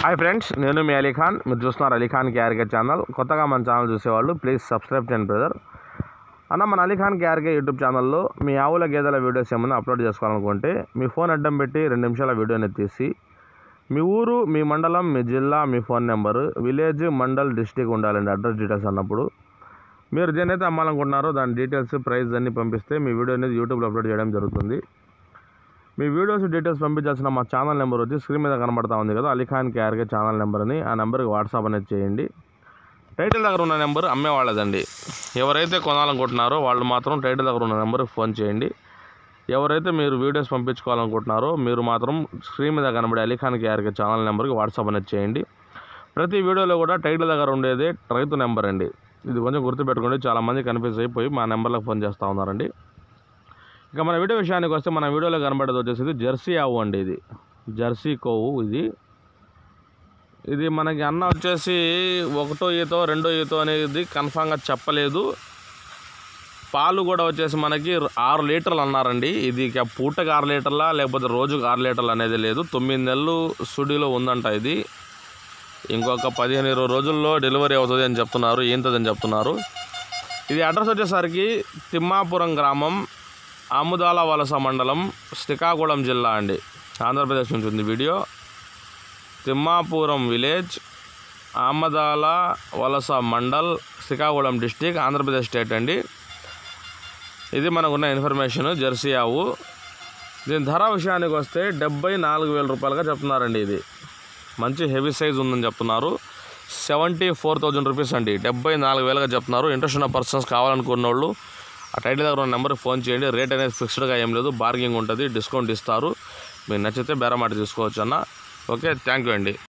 hi friends నేను మీ అలీఖాన్ మీరు చూస్తున్నారు అలీఖాన్ కేఆర్కే ఛానల్ కొత్తగా మన ఛానల్ చూసేవాళ్ళు ప్లీజ్ సబ్స్క్రైబ్ చేయండి బ్రదర్ అన్న మన అలీఖాన్ కేఆర్కే యూట్యూబ్ ఛానల్లో మీ ఆవుల గేదెల వీడియోస్ ఏమైనా అప్లోడ్ చేసుకోవాలనుకుంటే మీ ఫోన్ అడ్డం పెట్టి రెండు నిమిషాల వీడియోని తీసి మీ ఊరు మీ మండలం మీ జిల్లా మీ phone number village mandal district ఉండాలండి అడ్రస్ డీటెయిల్స్ అన్నప్పుడు మీరు దేనైతే అమ్మాలనుకుంటున్నారో దాని డీటెయిల్స్ ప్రైస్ అన్ని పంపిస్తే మీ వీడియో అనేది యూట్యూబ్లో అప్లోడ్ చేయడం జరుగుతుంది మీ వీడియోస్ డీటెయిల్స్ పంపించాల్సిన మా ఛానల్ నెంబర్ వచ్చి స్క్రీన్ మీద కనబడతా ఉంది కదా అలీఖాన్ కేఆర్కే ఛానల్ నెంబర్ అని ఆ నెంబర్కి వాట్సాప్ అనేది చేయండి టైటిల్ దగ్గర ఉన్న నెంబర్ అమ్మేవాళ్ళదండి ఎవరైతే కొనాలనుకుంటున్నారో వాళ్ళు మాత్రం టైటిల్ దగ్గర ఉన్న నెంబర్కి ఫోన్ చేయండి ఎవరైతే మీరు వీడియోస్ పంపించుకోవాలనుకుంటున్నారో మీరు మాత్రం స్క్రీన్ మీద కనబడే అలీఖాన్ కేఆర్కే ఛానల్ నెంబర్కి వాట్సాప్ అనేది చేయండి ప్రతి వీడియోలో కూడా టైటిల్ దగ్గర ఉండేది రైతు నెంబర్ అండి ఇది కొంచెం గుర్తుపెట్టుకోండి చాలామంది కన్ఫ్యూజ్ అయిపోయి మా నెంబర్లకు ఫోన్ చేస్తూ ఉన్నారండి ఇక మన వీడియో విషయానికి వస్తే మన వీడియోలో కనబడేది వచ్చేసి జెర్సీ ఆవు అండి ఇది జెర్సీ కోవు ఇది ఇది మనకి అన్న వచ్చేసి ఒకటో ఈతో రెండో ఈతో అనేది కన్ఫామ్గా చెప్పలేదు పాలు కూడా వచ్చేసి మనకి ఆరు లీటర్లు అన్నారండి ఇది ఇక పూటకి ఆరు లీటర్లా లేకపోతే రోజుకి ఆరు లీటర్లు అనేది లేదు తొమ్మిది నెలలు సుడిలో ఉందంట ఇది ఇంకొక పదిహేను ఇరవై రోజుల్లో డెలివరీ అవుతుంది అని చెప్తున్నారు ఏంటదని చెప్తున్నారు ఇది అడ్రస్ వచ్చేసరికి తిమ్మాపురం గ్రామం ఆముదాల వలస మండలం శ్రీకాకుళం జిల్లా అండి ఆంధ్రప్రదేశ్ నుంచి ఉంది video Thimmapuram village Amadala Valasa mandal Srikakulam district Andhra Pradesh state అండి ఇది మనకున్న ఇన్ఫర్మేషన్ జెర్సీ ఆవు దీని ధర విషయానికి వస్తే డెబ్బై నాలుగు వేల రూపాయలుగా చెప్తున్నారండి ఇది మంచి హెవీ సైజ్ ఉందని చెప్తున్నారు సెవెంటీ ఫోర్ థౌజండ్ రూపీస్ అండి డెబ్బై నాలుగు వేలుగా చెప్తున్నారు ఇంట్రెస్ట్ ఉన్న పర్సన్స్ కావాలనుకున్న వాళ్ళు ఆ టైటిల్ దగ్గర ఉన్న నెంబర్కి ఫోన్ చేయండి రేట్ అనేది ఫిక్స్డ్గా ఏం లేదు బార్గింగ్ ఉంటుంది డిస్కౌంట్ ఇస్తారు మీకు నచ్చితే బేరమాట తీసుకోవచ్చు అన్న ఓకే థ్యాంక్ యూ అండి